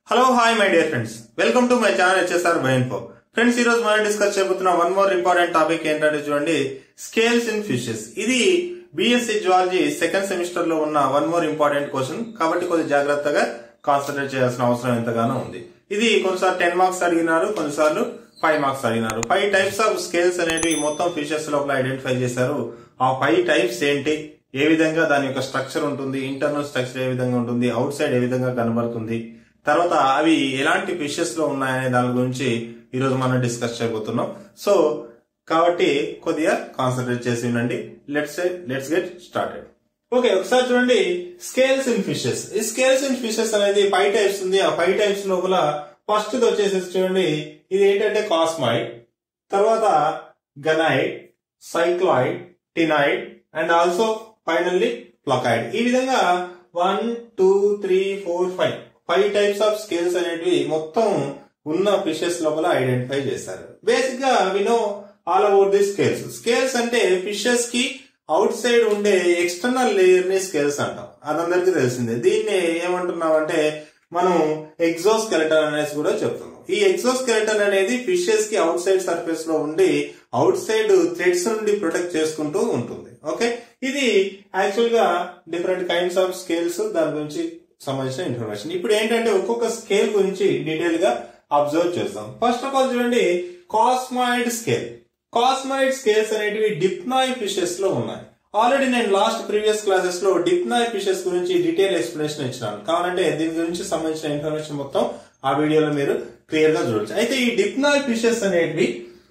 hello hi my dear friends welcome to my channel HSR bioinfo friends ఈ రోజు మనం discuss చేయబోతున్న one more important topic ఏంటంటే చూడండి స్కేల్స్ ఇన్ ఫిషెస్ ఇది బిఎస్సి జువాలజీ సెకండ్ సెమిస్టర్ లో ఉన్న వన్ మోర్ ఇంపార్టెంట్ క్వశ్చన్ కాబట్టి కొద్దిగా జాగ్రత్తగా కాన్సన్ట్రేట్ చేయాల్సిన అవసరం ఎంతగానో ఉంది ఇది కొన్నిసార్లు టెన్ మార్క్స్ అడిగినారు కొన్నిసార్లు ఫైవ్ మార్క్స్ అడిగినారు ఫైవ్ టైప్స్ ఆఫ్ స్కేల్స్ అనేవి మొత్తం ఫిషెస్ లోపల ఐడెంటిఫై చేశారు ఆ ఫైవ్ టైప్స్ ఏంటి ఏ విధంగా దాని యొక్క స్ట్రక్చర్ ఉంటుంది ఇంటర్నల్ స్ట్రక్చర్ ఏ విధంగా ఉంటుంది అవుట్ సైడ్ ఏ విధంగా కనబడుతుంది తర్వాత అవి ఎలాంటి ఫిషెస్ లో ఉన్నాయనే దాని గురించి ఈ రోజు మనం డిస్కస్ చేయబోతున్నాం సో కాబట్టి కొద్దిగా కాన్సన్ట్రేట్ చేసి ఉండండి let's let's get started okay ఒకసారి చూడండి స్కేల్స్ ఇన్ ఫిషెస్ ఈ స్కేల్స్ ఇన్ ఫిషెస్ అనేది ఫైవ్ టైప్స్ ఉంది ఆ ఫైవ్ టైప్స్ లోపల ఫస్ట్ వచ్చేసి చూడండి ఇది ఏంటంటే కాస్మైడ్ తర్వాత ganoid cycloid ctenoid and also finally placoid ఈ విధంగా one two three four five five types of scales అనేటివి మొత్తం ఉన్న ఫిషెస్ లోపల ఐడెంటిఫై చేశారు బేసిక్ గా వినో all about the scales scales అంటే ఫిషెస్ కి అవుట్ సైడ్ ఉండే ఎక్స్టర్నల్ లేయర్ ని స్కేల్స్ అంటాం అదందరికీ తెలిసిందే దీన్ని ఏమంటున్నామంటే మనం ఎగ్జోస్కెలటన్ అనేసి కూడా చెప్తున్నాం ఈ ఎగ్జోస్కెలటన్ అనేది ఫిషెస్ కి అవుట్ సైడ్ సర్ఫేస్ లో ఉండి అవుట్ సైడ్ థ్రెడ్స్ నుండి ప్రొటెక్ట్ చేసుకుంటూ ఉంటుంది ఓకే ఇది యాక్చువల్ గా డిఫరెంట్ కైండ్స్ ఆఫ్ స్కేల్స్ దాని గురించి సంబంధించిన ఇన్ఫర్మేషన్ ఇప్పుడు ఏంటంటే ఒక్కొక్క స్కేల్ గురించి డీటెయిల్ గా అబ్జర్వ్ చేస్తాం ఫస్ట్ ఆఫ్ ఆల్ చూడండి కాస్మాయిడ్ స్కేల్ కాస్మాయిడ్ స్కేల్స్ అనేటివి డిప్నాయ్ ఫిషెస్ లో ఉన్నాయి ఆల్రెడీ నేను లాస్ట్ ప్రీవియస్ క్లాసెస్ లో డిప్నాయ్ ఫిషెస్ గురించి డీటెయిల్ ఎక్స్ప్లెనేషన్ ఇచ్చినాను కావాలంటే దీని గురించి సంబంధించిన ఇన్ఫర్మేషన్ మొత్తం ఆ వీడియోలో మీరు క్లియర్ గా చూడొచ్చు అయితే ఈ డిప్నాయ్ ఫిషెస్ అనేటివి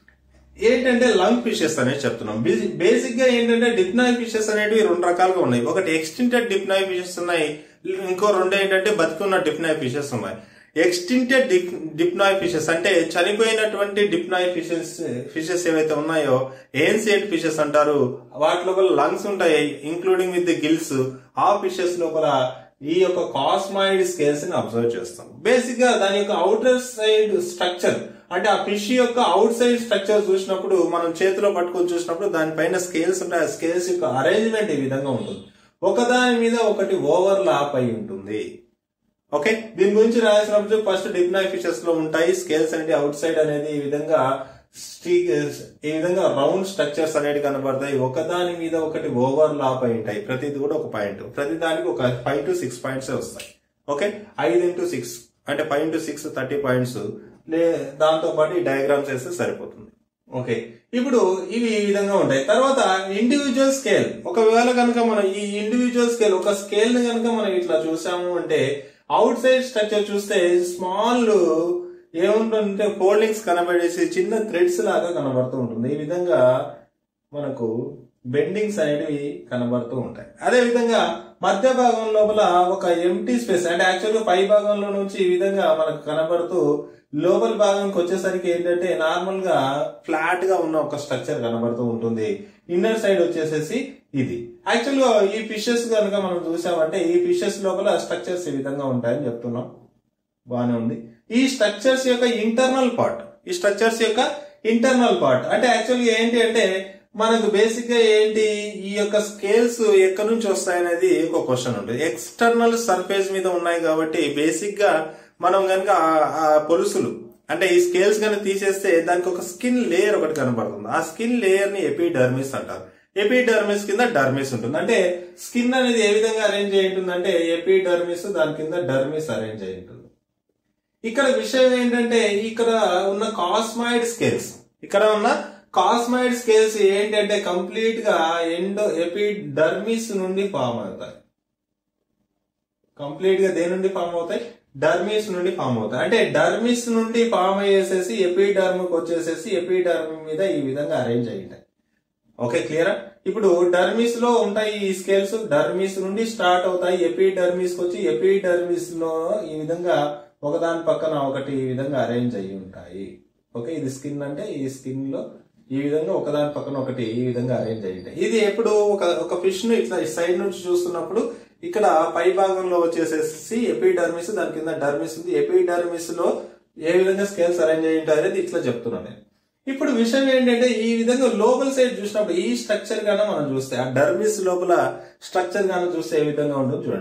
ఏంటంటే లంగ్ ఫిషెస్ అనేది చెప్తున్నాం బేసిక్ గా ఏంటంటే డిప్నాయ్ ఫిషెస్ అనేటివి రెండు రకాలుగా ఉన్నాయి ఒకటి ఎక్స్టింటెడ్ డిప్నాయ్ ఫిషెస్ ఉన్నాయి ఇంకో రెండు ఏంటంటే బతుకున్న డిప్నాయ్ ఫిషెస్ ఉన్నాయి ఎక్స్టింటెడ్ డిప్నాయ్ ఫిషెస్ అంటే చనిపోయినటువంటి డిప్నాయ్ ఫిషెస్ ఫిషెస్ ఏవైతే ఉన్నాయో ఏన్సియంట్ ఫిషెస్ అంటారు వాటి లోపల లంగ్స్ ఉంటాయి ఇంక్లూడింగ్ విత్ ది గిల్స్ ఆ ఫిషెస్ లోపల ఈ యొక్క కాస్మాయిడ్ స్కేల్స్ ని అబ్జర్వ్ చేస్తాం బేసిక్ గా దాని యొక్క అవుటర్ సైడ్ స్ట్రక్చర్ అంటే ఆ ఫిష్ యొక్క అవుట్ సైడ్ స్ట్రక్చర్ చూసినప్పుడు మనం చేతిలో పట్టుకొని చూసినప్పుడు దానిపైన స్కేల్స్ ఉంటాయి ఆ స్కేల్స్ యొక్క అరేంజ్మెంట్ ఈ విధంగా ఉంటుంది ఒకదాని మీద ఒకటి ఓవర్ లాప్ అయి ఉంటుంది ఓకే దీని గురించి రాసినప్పుడు ఫస్ట్ డిప్నాయ్ ఫిషెస్ లో ఉంటాయి స్కేల్స్ అనేది అవుట్ సైడ్ అనేది ఈ విధంగా ఈ విధంగా రౌండ్ స్ట్రక్చర్స్ అనేవి కనబడతాయి ఒకదాని మీద ఒకటి ఓవర్ లాప్ అయి ఉంటాయి ప్రతిది కూడా ఒక పాయింట్ ప్రతి దానికి ఒక ఫైవ్ టు సిక్స్ పాయింట్స్ వస్తాయి ఓకే ఐదు ఇంటూ సిక్స్ అంటే five into six thirty points లే దాంతో పాటు ఈ డయాగ్రామ్స్ వేస్తే సరిపోతుంది ఓకే ఇప్పుడు ఇవి ఈ విధంగా ఉంటాయి తర్వాత ఇండివిజువల్ స్కేల్ ఒకవేళ కనుక మనం ఈ ఇండివిజువల్ స్కేల్ ఒక స్కేల్ ని కనుక మనం ఇట్లా చూసాము అంటే అవుట్ సైడ్ స్ట్రక్చర్ చూస్తే స్మాల్ ఏముంటుందంటే ఫోల్డింగ్స్ కనబడేసి చిన్న థ్రెడ్స్ లాగా కనబడుతూ ఉంటుంది ఈ విధంగా మనకు బెండింగ్స్ అనేవి కనబడుతూ ఉంటాయి అదే విధంగా మధ్య భాగం లోపల ఒక ఎంటీ స్పేస్ అంటే యాక్చువల్గా పై భాగంలో నుంచి ఈ విధంగా మనకు కనబడుతూ లోపల భాగానికి వచ్చేసరికి ఏంటంటే నార్మల్ గా ఫ్లాట్ గా ఉన్న ఒక స్ట్రక్చర్ కనబడుతూ ఉంటుంది ఇన్నర్ సైడ్ వచ్చేసేసి ఇది యాక్చువల్ గా ఈ ఫిషెస్ కనుక మనం చూసామంటే ఈ ఫిషెస్ లోపల స్ట్రక్చర్స్ ఈ విధంగా ఉంటాయని చెప్తున్నాం బాగానే ఉంది ఈ స్ట్రక్చర్స్ యొక్క ఇంటర్నల్ పార్ట్ ఈ స్ట్రక్చర్స్ యొక్క ఇంటర్నల్ పార్ట్ అంటే యాక్చువల్గా ఏంటి అంటే మనకు బేసిక్ గా ఏంటి ఈ యొక్క స్కేల్స్ ఎక్కడి నుంచి వస్తాయనేది ఒక క్వశ్చన్ ఉంటుంది ఎక్స్టర్నల్ సర్ఫేస్ మీద ఉన్నాయి కాబట్టి బేసిక్ గా మనం కనుక ఆ పొలుసులు అంటే ఈ స్కేల్స్ కనుక తీసేస్తే దానికి ఒక స్కిన్ లేయర్ ఒకటి కనబడుతుంది ఆ స్కిన్ లేయర్ ని ఎపిడర్మిస్ అంటారు ఎపిడర్మిస్ కింద డర్మిస్ ఉంటుంది అంటే స్కిన్ అనేది ఏ విధంగా అరేంజ్ అయి ఉంటుందంటే ఎపిడర్మిస్ దాని కింద డర్మిస్ అరేంజ్ అయి ఉంటుంది ఇక్కడ విషయం ఏంటంటే ఇక్కడ ఉన్న కాస్మాయిడ్ స్కేల్స్ ఇక్కడ ఉన్న కాస్మాయిడ్ స్కేల్స్ ఏంటంటే కంప్లీట్ గా ఎండో ఎపిడర్మిస్ నుండి ఫామ్ అవుతాయి కంప్లీట్ గా దేని నుండి ఫామ్ అవుతాయి డర్మిస్ నుండి ఫామ్ అవుతాయి అంటే డర్మిస్ నుండి ఫామ్ అయ్యేసేసి ఎపిడర్మిక్ వచ్చేసేసి ఎపిడర్మ్ మీద ఈ విధంగా అరేంజ్ అయి ఉంటాయి ఓకే క్లియరా ఇప్పుడు డర్మిస్ లో ఉంటాయి ఈ స్కేల్స్ డర్మిస్ నుండి స్టార్ట్ అవుతాయి ఎపిడర్మిస్ వచ్చి ఎపిడర్మిస్ లో ఈ విధంగా ఒకదాని పక్కన ఒకటి ఈ విధంగా అరేంజ్ అయ్యి ఉంటాయి ఓకే ఇది స్కిన్ అంటే ఈ స్కిన్ లో ఈ విధంగా ఒకదాని పక్కన ఒకటి ఈ విధంగా అరేంజ్ అయ్యి ఉంటాయి ఇది ఎప్పుడు ఒక ఒక ఫిష్ ను ఇట్లా సైడ్ నుంచి చూస్తున్నప్పుడు ఇక్కడ పై భాగంలో వచ్చేసేసి ఎపిడర్మిస్ దాని కింద డర్మిస్ ఉంది ఎపిడర్మిస్ లో ఏ విధంగా స్కేల్స్ అరేంజ్ అయ్యి ఉంటాయి అనేది ఇట్లా చెప్తున్నాను నేను ఇప్పుడు విషయం ఏంటంటే ఈ విధంగా లోపల సైడ్ చూసినప్పుడు ఈ స్ట్రక్చర్ గానే మనం చూస్తే ఆ డర్మిస్ లోపల స్ట్రక్చర్ గానే చూస్తే ఏ విధంగా ఉంటుందో చూడండి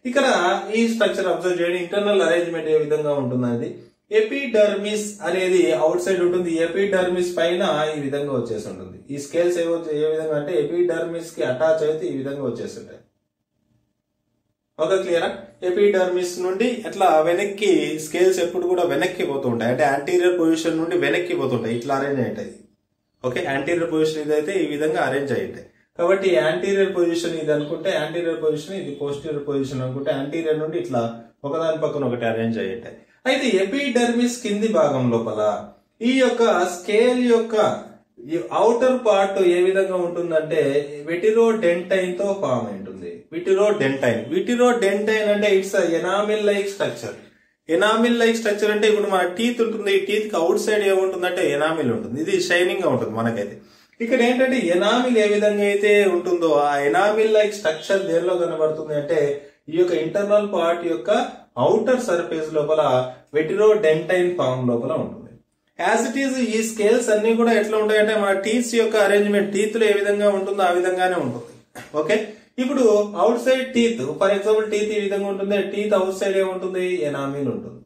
ఇక్కడ ఈ స్ట్రక్చర్ అబ్జర్వ్ చేయండి ఇంటర్నల్ అరేంజ్మెంట్ ఏ విధంగా ఉంటుందండి ఎపిడర్మిస్ అనేది అవుట్ సైడ్ ఉంటుంది ఎపిడర్మిస్ పైన ఈ విధంగా వచ్చేసి ఉంటుంది ఈ స్కేల్స్ ఏవో ఏ విధంగా అంటే ఎపిడర్మిస్ కి అటాచ్ అయితే ఈ విధంగా వచ్చేస్తుంటాయి ఒక క్లియరా ఎపిడర్మిస్ నుండి ఎట్లా వెనక్కి స్కేల్స్ ఎప్పుడు కూడా వెనక్కి పోతుంటాయి అంటే యాంటీరియర్ పొజిషన్ నుండి వెనక్కి పోతుంటాయి ఇట్లా అరేంజ్ అయ్యింటాయి ఓకే యాంటీరియర్ పొజిషన్ ఇదైతే ఈ విధంగా అరేంజ్ అయ్యింటాయి కాబట్టి యాంటీరియర్ పొజిషన్ ఇది అనుకుంటే యాంటీరియర్ పొజిషన్ ఇది పోస్టీరియర్ పొజిషన్ అనుకుంటే యాంటీరియర్ నుండి ఇట్లా ఒకదాని పక్కన ఒకటి అరేంజ్ అయ్యింటాయి అయితే ఎపిడర్మిస్ కింది భాగం లోపల ఈ యొక్క స్కేల్ యొక్క అవుటర్ పార్ట్ ఏ విధంగా ఉంటుందంటే విటిరో డెంటైన్ తో ఫామ్ అయి ఉంటుంది విటిరో డెంటైన్ విటిరో డెంటైన్ అంటే it's enamel like structure enamel like structure అంటే ఇప్పుడు మన టీత్ ఉంటుంది ఈ టీత్ కి అవుట్ సైడ్ ఏముంటుందంటే ఎనామిల్ ఉంటుంది ఇది షైనింగ్ గా ఉంటుంది మనకైతే ఇక్కడ ఏంటంటే ఎనామిల్ ఏ విధంగా అయితే ఉంటుందో ఆ ఎనామిల్ లైక్ స్ట్రక్చర్ దేనిలో కనబడుతుంది అంటే ఈ యొక్క ఇంటర్నల్ పార్ట్ యొక్క అవుటర్ సర్ఫేస్ లోపల వెటిరో డెంటైన్ ఫామ్ లోపల ఉంటుంది యాజ్ ఇట్ ఈస్ ఈ స్కేల్స్ అన్ని కూడా ఎట్లా ఉంటాయంటే మన టీత్స్ యొక్క అరేంజ్మెంట్ టీత్ లో ఏ విధంగా ఉంటుందో ఆ విధంగానే ఉంటుంది ఓకే ఇప్పుడు outside teeth for example teeth ఈ విధంగా ఉంటుంది టీత్ అవుట్ సైడ్ ఏముంటుంది ఎనామిల్ ఉంటుంది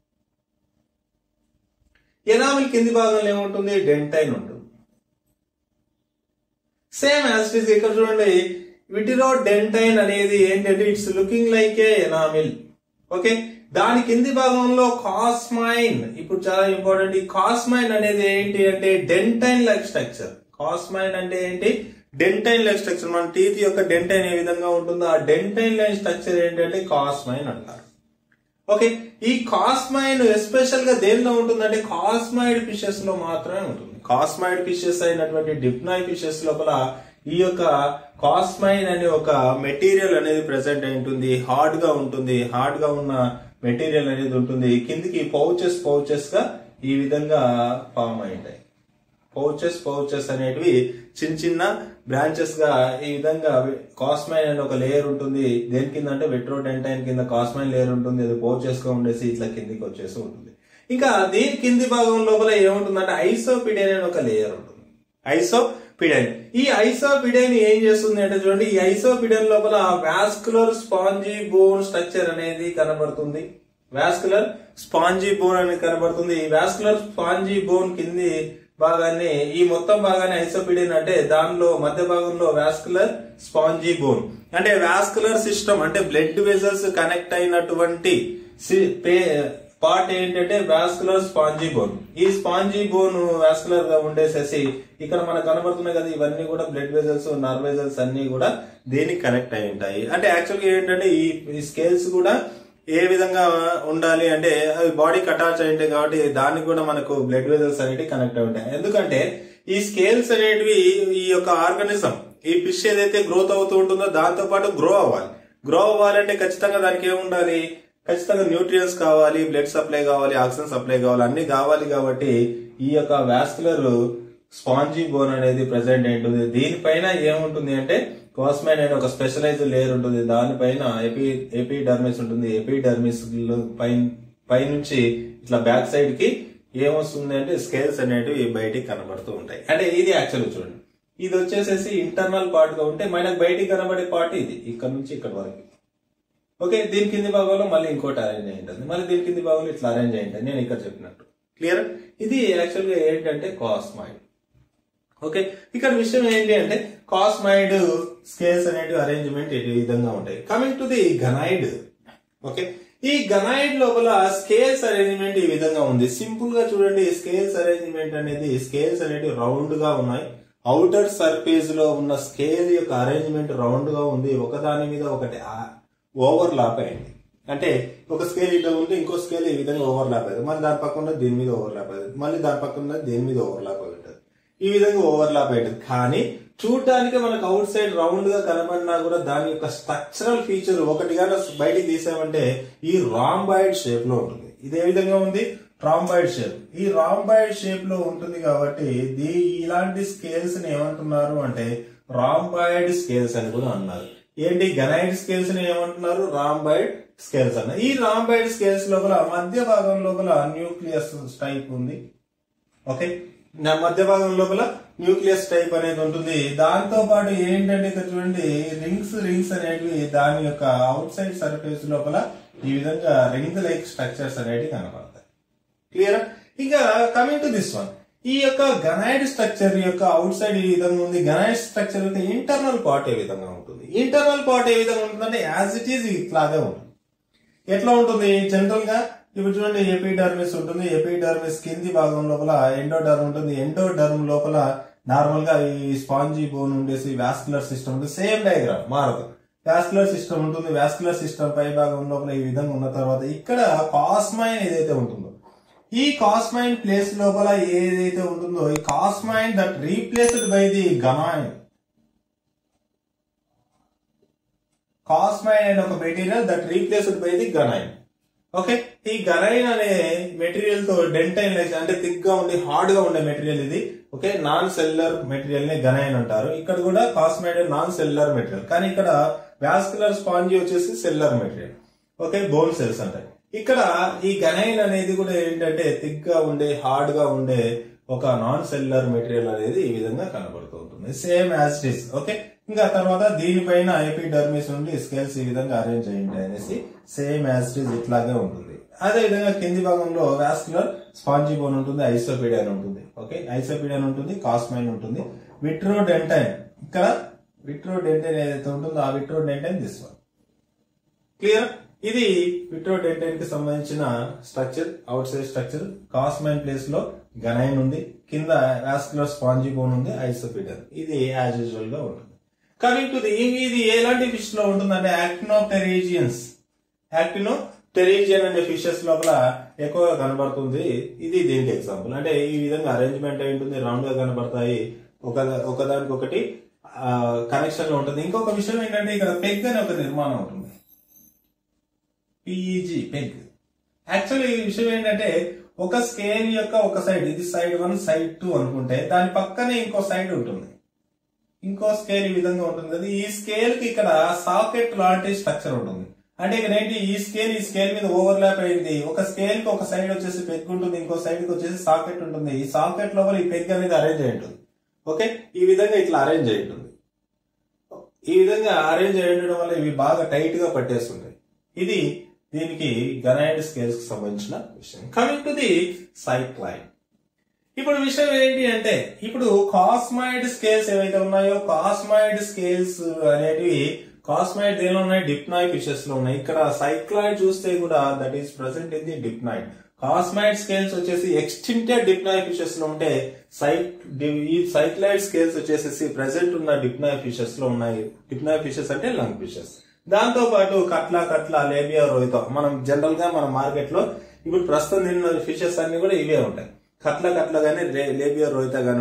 ఎనామిల్ కింది భాగంలో ఏముంటుంది డెంటైన్ ఉంటుంది సేమ్ యాజ్ ఇట్ ఈస్ ఇక్కడ చూడండి విటిరో డెంటైన్ అనేది ఏంటంటే it's looking like a enamel okay దాని కింది భాగంలో కాస్మైన్ ఇప్పుడు చాలా ఇంపార్టెంట్ ఈ కాస్మైన్ అనేది ఏంటి అంటే డెంటైన్ లైక్ స్ట్రక్చర్ కాస్మైన్ అంటే ఏంటి డెంటైన్ లైక్ స్ట్రక్చర్ మన టీత్ యొక్క డెంటైన్ ఏ విధంగా ఉంటుందో ఆ డెంటైన్ లైన్ స్ట్రక్చర్ ఏంటంటే కాస్మైన్ అంటారు ఓకే ఈ కాస్మైన్ ఎస్పెషల్ గా దేనిలో ఉంటుందంటే కాస్మైడ్ ఫిషెస్ లో మాత్రమే ఉంటుంది కాస్మైడ్ ఫిషెస్ అయినటువంటి డిప్నాయ్ ఫిషెస్ లోపల ఈ యొక్క కాస్మైన్ అనే ఒక మెటీరియల్ అనేది ప్రెసెంట్ అయి ఉంటుంది హార్డ్ గా ఉంటుంది హార్డ్ గా ఉన్న మెటీరియల్ అనేది ఉంటుంది కిందికి పౌచెస్ పౌచెస్ గా ఈ విధంగా ఫామ్ అయి ఉంటాయి పౌచెస్ పౌచెస్ అనేటివి చిన్న చిన్న బ్రాంచెస్ గా ఈ విధంగా కాస్మైన్ అనే ఒక లేయర్ ఉంటుంది దేని కింద అంటే వెట్రోడెంటైన్ కింద కాస్మైన్ లేయర్ ఉంటుంది అది పౌచెస్ గా ఉండేసి ఇట్లా కిందికి వచ్చేసి ఉంటుంది ఇంకా దీని కింది భాగం లోపల ఏముంటుందంటే ఐసోపిడైన్ అనే ఒక లేయర్ ఉంటుంది ఐసోపిడైన్ ఈ ఐసోపిడైన్ ఏం చేస్తుంది అంటే చూడండి ఈ ఐసోపిడైన్ లోపల వాస్కులర్ స్పాంజీ బోన్ స్ట్రక్చర్ అనేది కనబడుతుంది వాస్కులర్ స్పాంజీ బోన్ అనేది కనబడుతుంది ఈ వాస్కులర్ స్పాంజీ బోన్ కింది భాగాన్ని ఈ మొత్తం భాగాన్ని ఐసోపిడిన్ అంటే దానిలో మధ్య భాగంలో వాస్కులర్ స్పాంజీ బోన్ అంటే వాస్కులర్ సిస్టమ్ అంటే బ్లడ్ వెజల్స్ కనెక్ట్ అయినటువంటి పార్ట్ ఏంటంటే వాస్కులర్ స్పాంజీ బోన్ ఈ స్పాంజీ బోన్ వాస్కులర్ గా ఉండేసేసి ఇక్కడ మనకు కనబడుతున్నాయి కదా ఇవన్నీ కూడా బ్లడ్ వెజల్స్ నర్వ్ వెజల్స్ అన్ని కూడా దేనికి కనెక్ట్ అయి ఉంటాయి అంటే యాక్చువల్గా ఏంటంటే ఈ స్కేల్స్ కూడా ఏ విధంగా ఉండాలి అంటే అవి బాడీకి అటాచ్ అయి ఉంటాయి కాబట్టి దానికి కూడా మనకు బ్లడ్ వెజల్స్ అనేవి కనెక్ట్ అయి ఉంటాయి ఎందుకంటే ఈ స్కేల్స్ అనేటివి ఈ యొక్క ఆర్గానిజం ఈ ఫిష్ ఏదైతే గ్రోత్ అవుతూ ఉంటుందో దాంతో పాటు గ్రో అవ్వాలి గ్రో అవ్వాలంటే ఖచ్చితంగా దానికి ఏముండాలి ఖచ్చితంగా న్యూట్రియన్స్ కావాలి బ్లడ్ సప్లై కావాలి ఆక్సిజన్ సప్లై కావాలి అన్ని కావాలి కాబట్టి ఈ యొక్క వాస్కులర్ స్పాంజీ బోన్ అనేది ప్రెసెంట్ ఉంటుంది దీనిపైన ఏముంటుంది అంటే కాస్మైన్ అనే ఒక స్పెషలైజ్డ్ లేయర్ ఉంటుంది దానిపైన ఎపి ఎపిడర్మిస్ ఉంటుంది ఎపిడర్మిస్ పై పైనుంచి ఇట్లా బ్యాక్ సైడ్ కి ఏమొస్తుంది అంటే స్కేల్స్ అనేటివి బయటికి కనబడుతూ ఉంటాయి అంటే ఇది యాక్చువల్ చూడండి ఇది వచ్చేసేసి ఇంటర్నల్ పార్ట్ గా ఉంటే మనకు బయటికి కనబడే పార్ట్ ఇది ఇక్కడ నుంచి ఇక్కడ వరకు ఓకే దీని కింది భాగంలో మళ్ళీ ఇంకోటి అరేంజ్ అయి ఉంటుంది మళ్ళీ దీని కింది భాగంలో ఇట్లా అరేంజ్ అయి ఉంటుంది నేను ఇక్కడ చెప్పినట్టు క్లియర్ ఇది యాక్చువల్ గా ఏంటంటే కాస్మైడ్ ఓకే ఇక్కడ విషయం ఏంటి అంటే కాస్మైడ్ స్కేల్స్ అనేటివి అరేంజ్మెంట్ ఈ విధంగా ఉంటాయి coming to the ganoid okay ఈ గనైడ్ లోపల స్కేల్స్ అరేంజ్మెంట్ ఈ విధంగా ఉంది సింపుల్ గా చూడండి స్కేల్స్ అరేంజ్మెంట్ అనేది స్కేల్స్ అనేటివి రౌండ్ గా ఉన్నాయి అవుటర్ సర్ఫేస్ లో ఉన్న స్కేల్ యొక్క అరేంజ్మెంట్ రౌండ్ గా ఉంది ఒకదాని మీద ఒకటి ఓవర్ లాప్ అయింది అంటే ఒక స్కేల్ ఇట్లా ఉంటే ఇంకో స్కేల్ ఈ విధంగా ఓవర్ లాప్ అయ్యింది మళ్ళీ దాని పక్కన దీని మీద ఓవర్ లాప్ అయ్యింది మళ్ళీ దాని పక్కన దేని మీద ఓవర్ లాప్ అయి ఉంటుంది ఈ విధంగా ఓవర్ లాప్ అయ్యింది కానీ చూడటానికి మనకు అవుట్ సైడ్ రౌండ్ గా కనబడినా కూడా దాని యొక్క స్ట్రక్చరల్ ఫీచర్ ఒకటిగా బయటికి తీసామంటే ఈ రాంబాయిడ్ షేప్ లో ఉంటుంది ఇది ఏ విధంగా ఉంది రాంబాయిడ్ షేప్ ఈ రాంబాయిడ్ షేప్ లో ఉంటుంది కాబట్టి దీ ఇలాంటి స్కేల్స్ ని ఏమంటున్నారు అంటే రాంబాయిడ్ స్కేల్స్ అని కూడా అన్నారు ఏంటి గనైడ్ స్కేల్స్ ని ఏమంటున్నారు రాంబాయిడ్ స్కేల్స్ అన్న ఈ రాంబాయిడ్ స్కేల్స్ లోపల మధ్య భాగం లోపల న్యూక్లియస్ టైప్ ఉంది ఓకే నా మధ్య భాగం లోపల న్యూక్లియస్ టైప్ అనేది ఉంటుంది దాంతో పాటు ఏంటంటే ఇక్కడ చూడండి రింగ్స్ రింగ్స్ అనేటివి దాని యొక్క అవుట్ సైడ్ సర్ఫేస్ లోపల ఈ విధంగా రింగ్ లైక్ స్ట్రక్చర్స్ అనేవి కనబడతాయి క్లియర్ ఇంకా కమింగ్ టు దిస్ వన్ ఈ యొక్క గనైడ్ స్ట్రక్చర్ యొక్క అవుట్ సైడ్ ఈ విధంగా ఉంది గనైడ్ స్ట్రక్చర్ యొక్క ఇంటర్నల్ పార్ట్ ఏ విధంగా ఉంటుంది ఇంటర్నల్ పార్ట్ ఏ విధంగా ఉంటుందంటే యాజ్ ఇట్ ఈజ్ ఇట్లాగే ఉంటుంది ఎట్లా ఉంటుంది జనరల్ గా ఇప్పుడు చూడండి ఎపిడర్మిస్ ఉంటుంది ఎపిడర్మిస్ కింది భాగం లోపల ఎండోడర్మ్ ఉంటుంది ఎండోడర్మ్ లోపల నార్మల్ గా ఈ స్పాంజీ బోన్ ఉండేసి వాస్కులర్ సిస్టమ్ ఉంటుంది సేమ్ డయాగ్రామ్ మారదు వాస్కులర్ సిస్టమ్ ఉంటుంది వాస్కులర్ సిస్టమ్ పై భాగం లోపల ఈ విధంగా ఉన్న తర్వాత ఇక్కడ కాస్మైన్ ఏదైతే ఉంటుందో ఈ కాస్మైన్ ప్లేస్ లోపల ఏదైతే ఉంటుందో ఈ cosmine that replaced by the ganoine cosmine అనే ఒక material that replaced by the ganoine okay ఈ గనైన్ అనే మెటీరియల్ తో డెంటైన్ అంటే థిక్ గా ఉండి హార్డ్ గా ఉండే మెటీరియల్ ఇది ఓకే నాన్ సెల్యులర్ మెటీరియల్ ని గనైన్ అంటారు ఇక్కడ కూడా కాస్మైడ్ నాన్ సెల్యులర్ మెటీరియల్ కానీ ఇక్కడ వాస్కులర్ స్పాంజీ వచ్చేసి cellular material okay bone cells అంటాయి ఇక్కడ ఈ గనైన్ అనేది కూడా ఏంటంటే థిక్ గా ఉండే హార్డ్ గా ఉండే ఒక నాన్ సెల్యులర్ మెటీరియల్ అనేది ఈ విధంగా కనబడుతూ ఉంటుంది same as it is okay ఇంకా తర్వాత దీనిపైన ఎపిడర్మిస్ నుండి స్కేల్స్ ఈ విధంగా అరేంజ్ అయ్యింది అనేసి సేమ్ యాజ్ ఇట్ ఇస్ ఇట్లాగే ఉంటుంది అదే విధంగా కింది భాగంలో వాస్కులర్ స్పాంజీ బోన్ ఉంటుంది ఐసోపీడియన్ ఉంటుంది ఓకే ఐసోపీడియన్ ఉంటుంది కాస్మైన్ ఉంటుంది విట్రో డెంటైన్ ఇక్కడ విట్రో డెంటైన్ ఏదైతే ఉంటుందో ఆ vitrodentine this one clear ఇది విట్రో డెంటైన్ కి సంబంధించిన structure outside structure cosmine place లో గనైన్ ఉంది కింద వాస్కులర్ స్పాంజీ బోన్ ఉంది ఐసోపీడియన్ ఇది యాజ్ యూజువల్ గా ఉంటుంది కమింగ్ టు ది ఇది ఎలాంటి ఫిష్ లో ఉంటుందంటే యాక్టినోటెరీజియన్స్ యాక్టినో టెరీజియన్ అనే ఫిషెస్ లోపల ఎక్కువగా కనబడుతుంది ఇది దీనికి ఎగ్జాంపుల్ అంటే ఈ విధంగా అరేంజ్మెంట్ అయి ఉంటుంది రౌండ్ గా కనబడతాయి ఒక ఒకదానికి ఒకటి కనెక్షన్ లో ఉంటుంది ఇంకొక విషయం ఏంటంటే ఇక్కడ పెగ్ అనే ఒక నిర్మాణం ఉంటుంది పిఈజి పెగ్ యాక్చువల్లీ ఈ విషయం ఏంటంటే ఒక స్కేల్ యొక్క ఒక సైడ్ ఇది సైడ్ వన్ సైడ్ టూ అనుకుంటే దాని పక్కనే ఇంకో సైడ్ ఉంటుంది ఇంకో స్కేల్ ఈ విధంగా ఉంటుంది కదా ఈ స్కేల్ కి ఇక్కడ సాకెట్ లాంటి స్ట్రక్చర్ ఉంటుంది అంటే ఇక్కడ ఏంటి ఈ స్కేల్ ఈ స్కేల్ మీద ఓవర్లాప్ అయింది ఒక స్కేల్ కి ఒక సైడ్ వచ్చేసి పెగ్ ఉంటుంది ఇంకో సైడ్ కి వచ్చేసి సాకెట్ ఉంటుంది ఈ సాకెట్ లోపల ఈ పెగ్ అనేది అరేంజ్ అయి ఉంటుంది ఓకే ఈ విధంగా ఇట్లా అరేంజ్ అయి ఉంటుంది ఈ విధంగా అరేంజ్ అయి ఉండడం వల్ల ఇవి బాగా టైట్ గా పట్టేస్తుంటాయి ఇది దీనికి గనైడ్ స్కేల్స్ కి సంబంధించిన విషయం కమింగ్ టు ది సైక్లైన్ ఇప్పుడు విషయం ఏంటి అంటే ఇప్పుడు కాస్మైడ్ స్కేల్స్ ఏవైతే ఉన్నాయో కాస్మైడ్ స్కేల్స్ అనేటివి కాస్మైడ్ దేనిలో ఉన్నాయి డిప్నాయ్ ఫిషెస్ లో ఉన్నాయి ఇక్కడ సైక్లాయిడ్ చూస్తే కూడా that is present in the dipnoid cosmoid scales వచ్చేసి ఎక్స్టింటెడ్ డిప్నాయ్ ఫిషెస్ లో ఉంటే సైక్ ఈ సైక్లాయిడ్ స్కేల్స్ వచ్చేసి ప్రెసెంట్ ఉన్న డిప్నాయ్ ఫిషెస్ లో ఉన్నాయి డిప్నాయ్ ఫిషెస్ అంటే లంగ్ ఫిషెస్ దాంతో పాటు కట్ల కట్ల లేబియా రోహిత మనం జనరల్ గా మన మార్కెట్ లో ఇప్పుడు ప్రస్తుతం తిన్న ఫిషెస్ అన్ని కూడా ఇవే ఉంటాయి కట్ల కట్ల గానీ లేబియా రోహిత గానీ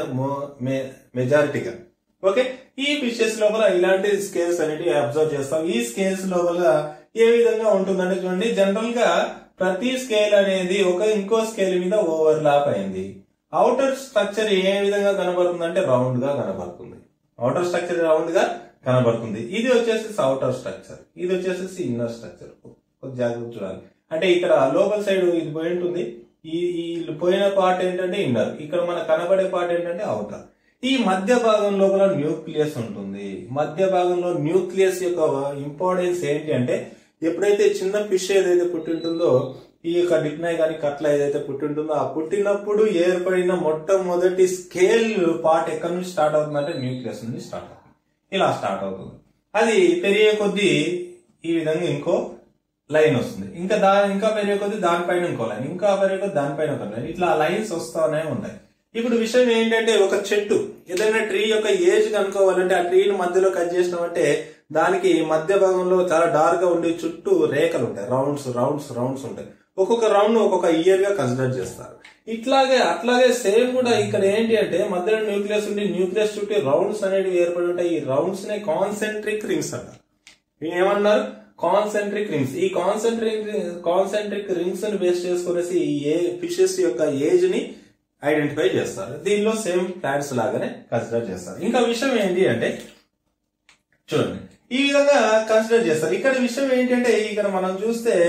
ఉంటాయి మెజారిటీగా ఓకే ఈ ఫిషెస్ లోపల ఇలాంటి స్కేల్స్ అనేటివి అబ్జర్వ్ చేస్తాం ఈ స్కేల్స్ లోపల ఏ విధంగా ఉంటుందంటే చూడండి జనరల్ గా ప్రతి స్కేల్ అనేది ఒక ఇంకో స్కేల్ మీద ఓవర్ లాప్ అయింది అవుటర్ స్ట్రక్చర్ ఏ విధంగా కనబడుతుందంటే రౌండ్ గా కనబడుతుంది అవుటర్ స్ట్రక్చర్ రౌండ్ గా కనబడుతుంది ఇది వచ్చేసి అవుటర్ స్ట్రక్చర్ ఇది వచ్చేసి ఇన్నర్ స్ట్రక్చర్ జాగ్రత్త చూడాలి అంటే ఇక్కడ లోపల సైడ్ ఇది పోయి ఉంటుంది ఈ ఈ పోయిన పార్ట్ ఏంటంటే ఇన్నర్ ఇక్కడ మన కనబడే పార్ట్ ఏంటంటే అవుటర్ ఈ మధ్య భాగం లోపల న్యూక్లియస్ ఉంటుంది మధ్య భాగంలో న్యూక్లియస్ యొక్క ఇంపార్టెన్స్ ఏంటి అంటే ఎప్పుడైతే చిన్న ఫిష్ ఏదైతే పుట్టింటుందో ఈ యొక్క డిప్నాయ్ కానీ కట్ల ఏదైతే పుట్టింటుందో ఆ పుట్టినప్పుడు ఏర్పడిన మొట్టమొదటి స్కేల్ పార్ట్ ఎక్కడి నుంచి స్టార్ట్ అవుతుందంటే న్యూక్లియస్ నుంచి స్టార్ట్ అవుతుంది ఇలా స్టార్ట్ అవుతుంది అది పెరిగే కొద్దీ ఈ విధంగా ఇంకో లైన్ వస్తుంది ఇంకా దా ఇంకా పెరిగే కొద్దీ దానిపైన ఇంకో లైన్ ఇంకా పెరిగే కొద్దీ దానిపైన ఒక లైన్ ఇట్లా లైన్స్ వస్తానే ఉంటాయి ఇప్పుడు విషయం ఏంటంటే ఒక చెట్టు ఏదైనా ట్రీ యొక్క ఏజ్ కనుక్కోవాలంటే ఆ ట్రీని మధ్యలో కట్ చేసినామంటే దానికి మధ్య భాగంలో చాలా డార్క్ గా ఉండి చుట్టూ రేఖలు ఉంటాయి రౌండ్స్ రౌండ్స్ రౌండ్స్ ఉంటాయి ఒక్కొక్క రౌండ్ ఒక్కొక్క ఇయర్ గా కన్సిడర్ చేస్తారు ఇట్లాగే అట్లాగే సేమ్ కూడా ఇక్కడ ఏంటి అంటే మధ్యలో న్యూక్లియస్ ఉండి న్యూక్లియస్ చుట్టూ రౌండ్స్ అనేవి ఏర్పడి ఉంటాయి ఈ రౌండ్స్ నే కాన్సెంట్రిక్ రింగ్స్ అంటారు ఏమన్నారు కాన్సెంట్రిక్ రింగ్స్ ఈ కాన్సెంట్రిక్ కాన్సెంట్రిక్ రింగ్స్ ని బేస్ చేసుకునేసి ఈ ఏ ఫిషెస్ యొక్క ఏజ్ ని ఐడెంటిఫై చేస్తారు దీనిలో సేమ్ ప్లాంట్స్ లాగానే కన్సిడర్ చేస్తారు ఇంకా విషయం ఏంటి అంటే చూడండి ఈ విధంగా కన్సిడర్ చేస్తారు ఇక్కడ విషయం ఏంటంటే ఇక్కడ మనం చూస్తే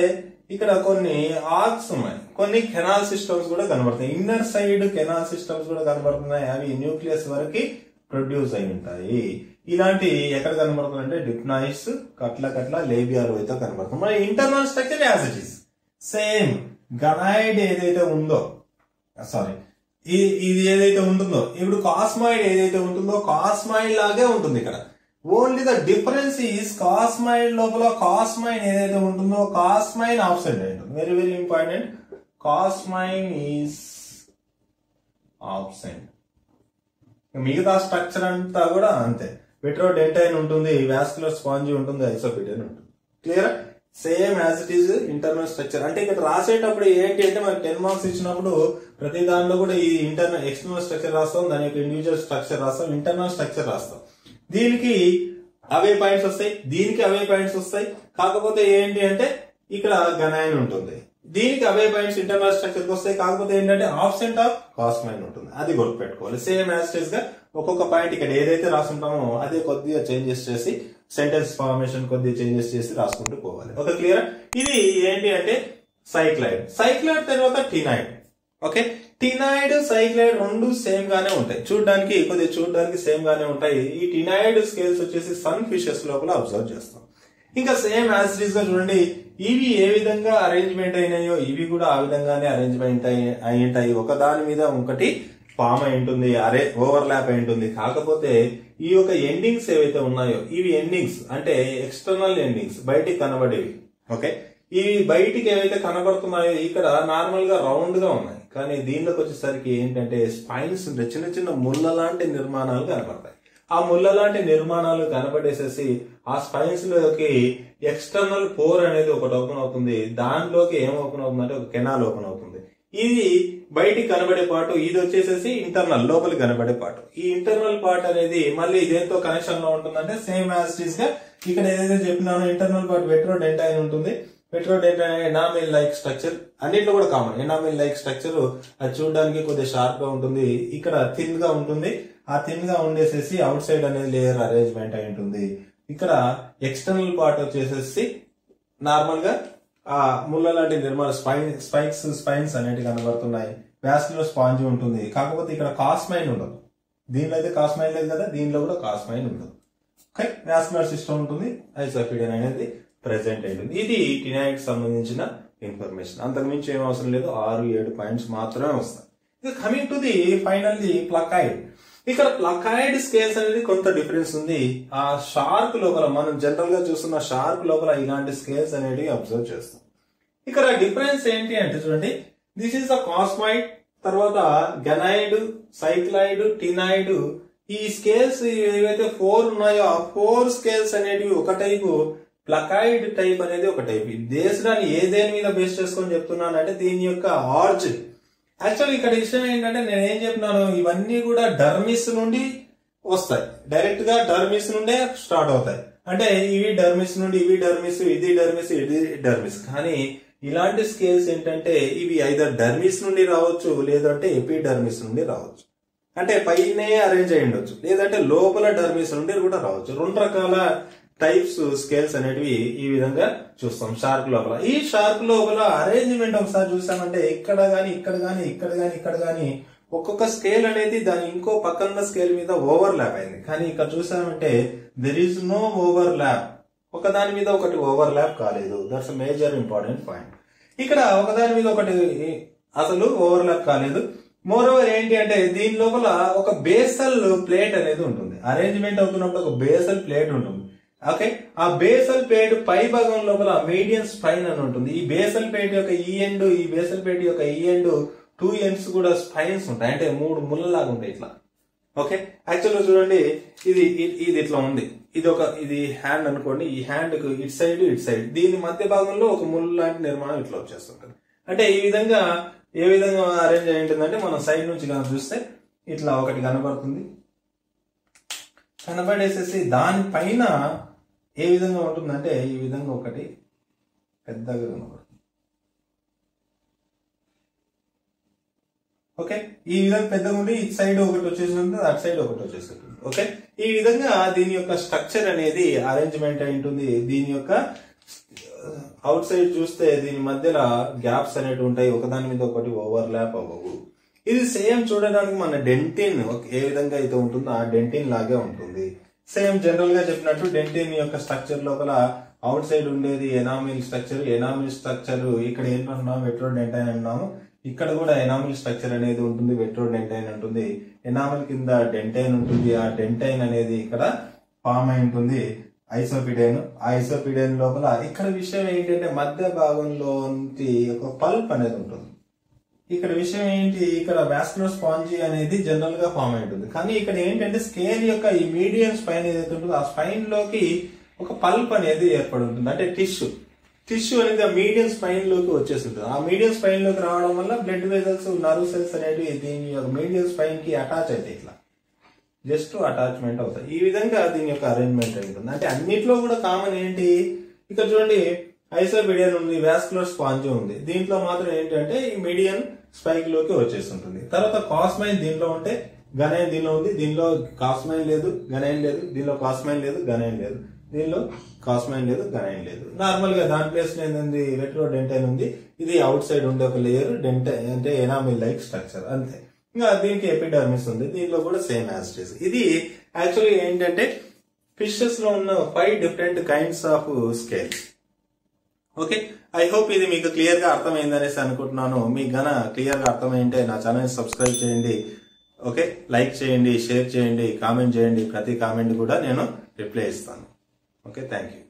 ఇక్కడ కొన్ని ఆర్క్స్ ఉన్నాయి కొన్ని కెనాల్ సిస్టమ్స్ కూడా కనబడుతున్నాయి ఇన్నర్ సైడ్ కెనాల్ సిస్టమ్స్ కూడా కనబడుతున్నాయి అవి న్యూక్లియస్ వరకు ప్రొడ్యూస్ అయి ఉంటాయి ఇలాంటి ఎక్కడ కనబడుతుంది అంటే డిప్నాయిస్ కట్ల కట్ల లేబియాలు అయితే కనబడుతుంది మరి internal structure as it is same ganoid ఏదైతే ఉందో సారీ ఇది ఏదైతే ఉంటుందో ఇప్పుడు కాస్మాయిడ్ ఏదైతే ఉంటుందో కాస్మాయిడ్ లాగే ఉంటుంది ఇక్కడ only the difference is cosmine లోపల కాస్మైన్ ఏదైతే ఉంటుందో కాస్మైన్ ఆఫ్ సైడ్ ఉంటుంది very very important cosmine is off side మిగతా స్ట్రక్చర్ అంతా కూడా అంతే పెట్రోడెంటైన్ ఉంటుంది వాస్కులర్ స్పాంజీ ఉంటుంది ఐసోపిటైన్ ఉంటుంది clear same as it is internal structure అంటే ఇక్కడ రాసేటప్పుడు ఏంటి అంటే మనకి టెన్ మార్క్స్ ఇచ్చినప్పుడు ప్రతి దానిలో కూడా ఈ ఇంటర్నల్ ఎక్స్టర్నల్ స్ట్రక్చర్ రాస్తాం దాని యొక్క ఇండివిజువల్ స్ట్రక్చర్ రాస్తాం ఇంటర్నల్ స్ట్రక్చర్ రాస్తాం దీనికి అవే పాయింట్స్ వస్తాయి దీనికి అవే పాయింట్స్ వస్తాయి కాకపోతే ఏంటి అంటే ఇక్కడ గనాయన్ ఉంటుంది దీనికి అవే పాయింట్స్ ఇంటర్నల్ స్ట్రక్చర్ వస్తాయి కాకపోతే ఏంటంటే ఆబ్సెంట్ ఆఫ్ కాస్మైన్ ఉంటుంది అది గుర్తుపెట్టుకోవాలి సేమ్ యాజ్ గా ఒక్కొక్క పాయింట్ ఇక్కడ ఏదైతే రాసుంటామో అదే కొద్దిగా చేంజెస్ చేసి సెంటెన్స్ ఫార్మేషన్ కొద్దిగా చేంజెస్ చేసి రాసుకుంటూ పోవాలి ఓకే క్లియర్ ఇది ఏంటి అంటే సైక్లైడ్ సైక్లైడ్ తర్వాత టినాయిడ్ ఓకే టినాయిడ్ సైక్లైడ్ రెండు సేమ్ గానే ఉంటాయి చూడడానికి కొద్దిగా చూడడానికి సేమ్ గానే ఉంటాయి ఈ టినాయిడ్ స్కేల్స్ వచ్చేసి సన్ ఫిషెస్ లోపల అబ్జర్వ్ చేస్తాం ఇంకా సేమ్ యాజ్ గా చూడండి ఇవి ఏ విధంగా అరేంజ్మెంట్ అయినాయో ఇవి కూడా ఆ విధంగానే అరేంజ్మెంట్ అయి ఉంటాయి ఒక దాని మీద ఒకటి ఫామ్ అయి ఉంటుంది అరే ఓవర్ ల్యాప్ అయి ఉంటుంది కాకపోతే ఈ యొక్క ఎండింగ్స్ ఏవైతే ఉన్నాయో ఇవి ఎండింగ్స్ అంటే ఎక్స్టర్నల్ ఎండింగ్స్ బయటికి కనబడేవి ఓకే ఇవి బయటికి ఏవైతే కనబడుతున్నాయో ఇక్కడ నార్మల్ గా రౌండ్ గా ఉన్నాయి కానీ దీనిలోకి వచ్చేసరికి ఏంటంటే స్పైన్స్ చిన్న చిన్న ముళ్ళ లాంటి నిర్మాణాలు కనబడతాయి ఆ ముళ్ళ లాంటి నిర్మాణాలు కనబడేసేసి ఆ స్పైన్స్ లోకి ఎక్స్టర్నల్ పోర్ అనేది ఒకటి ఓపెన్ అవుతుంది దానిలోకి ఏం ఓపెన్ అవుతుందంటే ఒక కెనాల్ ఓపెన్ అవుతుంది ఇది బయటికి కనబడే పార్ట్ ఇది వచ్చేసేసి ఇంటర్నల్ లోపలికి కనబడే పార్ట్ ఈ ఇంటర్నల్ పార్ట్ అనేది మళ్ళీ దేంతో కనెక్షన్ లో ఉంటుందంటే సేమ్ యాజ్ గా ఇక్కడ ఏదైతే చెప్పినానో ఇంటర్నల్ పార్ట్ పెట్రోడెంటైన్ ఉంటుంది పెట్రోడెంటైన్ ఎనామిల్ లైక్ స్ట్రక్చర్ అన్నింటిలో కూడా కామన్ ఎనామిల్ లైక్ స్ట్రక్చర్ అది చూడడానికి కొద్దిగా షార్ప్ గా ఉంటుంది ఇక్కడ థిన్ గా ఉంటుంది ఆ థిన్ గా ఉండేసేసి అవుట్ సైడ్ అనేది లేయర్ అరేంజ్మెంట్ అయి ఉంటుంది ఇక్కడ ఎక్స్టర్నల్ పార్ట్ వచ్చేసేసి నార్మల్ గా ఆ ముళ్ళ లాంటి నిర్మాణ స్పైన్ స్పైక్స్ స్పైన్స్ అనేవి కనబడుతున్నాయి వ్యాస్కులర్ స్పాంజ్ ఉంటుంది కాకపోతే ఇక్కడ కాస్మైన్ ఉండదు దీనిలో అయితే కాస్మైన్ లేదు కదా దీనిలో కూడా కాస్మైన్ ఉండదు ఓకే వ్యాస్కులర్ సిస్టమ్ ఉంటుంది ఐసోఫిడియన్ అనేది ప్రెసెంట్ అయింది ఇది టినాయిడ్ సంబంధించిన ఇన్ఫర్మేషన్ అంతకుమించి ఏం అవసరం లేదు ఆరు ఏడు పాయింట్స్ మాత్రమే వస్తాయి ఇక coming to the final the placoid ఇక్కడ ప్లకాయిడ్ స్కేల్స్ అనేది కొంత డిఫరెన్స్ ఉంది ఆ షార్క్ లోపల మనం జనరల్ గా చూస్తున్న షార్క్ లోపల ఇలాంటి స్కేల్స్ అనేవి అబ్జర్వ్ చేస్తాం ఇక్కడ డిఫరెన్స్ ఏంటి అంటే చూడండి దిస్ ఈస్ ద కాస్మైడ్ తర్వాత గనైడ్ సైక్లైడ్ టినాయిడ్ ఈ స్కేల్స్ ఏవైతే ఫోర్ ఉన్నాయో ఆ ఫోర్ స్కేల్స్ అనేటివి ఒక టైపు ప్లకాయిడ్ టైప్ అనేది ఒక టైప్ దేశాన్ని ఏ దేని మీద బేస్ చేసుకొని చెప్తున్నానంటే దీని యొక్క ఆర్జిన్ యాక్చువల్ ఇక్కడ విషయం ఏంటంటే నేను ఏం చెప్పినాను ఇవన్నీ కూడా డర్మిస్ నుండి వస్తాయి డైరెక్ట్ గా డర్మిస్ నుండే స్టార్ట్ అవుతాయి అంటే ఇవి డర్మిస్ నుండి ఇవి డర్మిస్ ఇది డర్మిస్ ఇది డర్మిస్ కానీ ఇలాంటి స్కేల్స్ ఏంటంటే ఇవి ఐదర్ డర్మిస్ నుండి రావచ్చు లేదంటే ఎపిడర్మిస్ నుండి రావచ్చు అంటే పైనే అరేంజ్ అయి ఉండొచ్చు లేదంటే లోపల డర్మిస్ నుండి కూడా రావచ్చు రెండు రకాల టైప్స్ స్కేల్స్ అనేటివి ఈ విధంగా చూస్తాం షార్క్ లోపల ఈ షార్క్ లోపల అరేంజ్మెంట్ ఒకసారి చూసామంటే ఇక్కడ గాని ఇక్కడ గాని ఇక్కడ గాని ఇక్కడ గాని ఒక్కొక్క స్కేల్ అనేది దాని ఇంకో పక్కన స్కేల్ మీద ఓవర్ ల్యాప్ అయింది కానీ ఇక్కడ చూసామంటే there is no overlap ఒక దాని మీద ఒకటి ఓవర్ ల్యాప్ కాలేదు దట్స్ మేజర్ ఇంపార్టెంట్ పాయింట్ ఇక్కడ ఒకదాని మీద ఒకటి అసలు ఓవర్ ల్యాప్ కాలేదు మోర్ ఓవర్ ఏంటి అంటే దీని లోపల ఒక బేసల్ ప్లేట్ అనేది ఉంటుంది అరేంజ్మెంట్ అవుతున్నప్పుడు ఒక బేసల్ ప్లేట్ ఉంటుంది ఓకే ఆ బేసల్ ప్లేట్ పై భాగం లోపల మీడియం స్పైన్ అని ఉంటుంది ఈ బేసల్ ప్లేట్ యొక్క ఈ ఎండ్ ఈ బేసల్ ప్లేట్ యొక్క ఈ ఎండ్ టూ ఎండ్స్ కూడా స్పైన్స్ ఉంటాయి అంటే మూడు ముళ్ళలాగా ఉంటాయి ఇట్లా ఓకే యాక్చువల్గా చూడండి ఇది ఇది ఇట్లా ఉంది ఇది ఒక ఇది హ్యాండ్ అనుకోండి ఈ హ్యాండ్ కు ఇటు సైడ్ ఇటు సైడ్ దీని మధ్య భాగంలో ఒక ముళ్ళు లాంటి నిర్మాణం ఇట్లా వచ్చేస్తుంటుంది అంటే ఈ విధంగా ఏ విధంగా అరేంజ్ అయి ఉంటుందంటే మనం సైడ్ నుంచి కనుక చూస్తే ఇట్లా ఒకటి కనబడుతుంది కనబడేసేసి దానిపైన ఏ విధంగా ఉంటుందంటే ఈ విధంగా ఒకటి పెద్దగా కనబడుతుంది ఓకే ఈ విధంగా పెద్దగా ఉండి ఇటు సైడ్ ఒకటి వచ్చేసి ఉంటుంది అటు సైడ్ ఒకటి వచ్చేసి ఉంటుంది ఓకే ఈ విధంగా దీని యొక్క స్ట్రక్చర్ అనేది అరేంజ్మెంట్ అయి ఉంటుంది దీని యొక్క అవుట్ సైడ్ చూస్తే దీని మధ్యలో గ్యాప్స్ అనేవి ఉంటాయి ఒకదాని మీద ఒకటి ఓవర్ ల్యాప్ అవ్వవు ఇది సేమ్ చూడడానికి మన డెంటిన్ ఏ విధంగా అయితే ఉంటుందో ఆ డెంటిన్ లాగే ఉంటుంది సేమ్ జనరల్ గా చెప్పినట్టు డెంటిన్ యొక్క స్ట్రక్చర్ లోపల అవుట్ సైడ్ ఉండేది ఎనామిల్ స్ట్రక్చర్ ఎనామిల్ స్ట్రక్చర్ ఇక్కడ ఏంటంటున్నాం వెట్రో డెంటైన్ అన్నాము ఇక్కడ కూడా ఎనామిల్ స్ట్రక్చర్ అనేది ఉంటుంది వెట్రో డెంటైన్ ఉంటుంది ఎనామిల్ కింద డెంటైన్ ఉంటుంది ఆ డెంటైన్ అనేది ఇక్కడ ఫామ్ అయి ఉంటుంది ఐసోపిడేన్ ఆ ఐసోపిడేన్ లోపల ఇక్కడ విషయం ఏంటంటే మధ్య భాగంలో ఒక పల్ప్ అనేది ఉంటుంది ఇక్కడ విషయం ఏంటి ఇక్కడ వాస్కులర్ స్పాంజీ అనేది జనరల్ గా ఫామ్ అయి ఉంటుంది కానీ ఇక్కడ ఏంటంటే స్కేల్ యొక్క ఈ మీడియం స్పైన్ ఏదైతే ఉంటుందో ఆ స్పైన్ లోకి ఒక పల్ప్ అనేది ఏర్పడి ఉంటుంది అంటే టిష్యూ టిష్యూ అనేది ఆ మీడియం స్పైన్ లోకి వచ్చేసి ఉంటుంది ఆ మీడియం స్పైన్ లోకి రావడం వల్ల బ్లడ్ వెజల్స్ నర్వ్ సెల్స్ అనేవి దీని యొక్క మీడియం స్పైన్ కి అటాచ్ అవుతాయి ఇట్లా జస్ట్ అటాచ్మెంట్ అవుతాయి ఈ విధంగా దీని యొక్క అరేంజ్మెంట్ ఉంటుంది అంటే అన్నిట్లో కూడా కామన్ ఏంటి ఇక్కడ చూడండి ఐసోబిడియన్ ఉంది వాస్కులర్ స్పాంజ్ ఉంది దీంట్లో మాత్రం ఏంటంటే ఈ మీడియన్ స్పైక్ లోకి వచ్చేసి ఉంటుంది తర్వాత కాస్మైన్ దీంట్లో ఉంటే గనైన్ దీనిలో ఉంది దీనిలో కాస్మైన్ లేదు గనైన్ లేదు దీనిలో కాస్మైన్ లేదు గనైన్ లేదు దీనిలో కాస్మైన్ లేదు గనైన్ లేదు నార్మల్ గా దాని ప్లేస్ ఏంటంది రెట్రో డెంటైన్ ఉంది ఇది అవుట్ సైడ్ ఉండే ఒక లేయర్ డెంటైన్ అంటే ఎనామిల్ లైక్ స్ట్రక్చర్ అంతే ఇంకా దీనికి ఎపిడర్మిస్ ఉంది దీనిలో కూడా సేమ్ యాస్టేజ్ ఇది యాక్చువల్లీ ఏంటంటే ఫిషెస్ లో ఉన్న five different kinds of scales okay I hope ఇది మీకు క్లియర్ గా అర్థమైందనేసి అనుకుంటున్నాను మీకు గన క్లియర్ గా అర్థమైంటే నా ఛానల్ సబ్స్క్రైబ్ చేయండి ఓకే లైక్ చేయండి షేర్ చేయండి కామెంట్ చేయండి ప్రతి కామెంట్ కూడా నేను రిప్లై ఇస్తాను ఓకే థ్యాంక్ యూ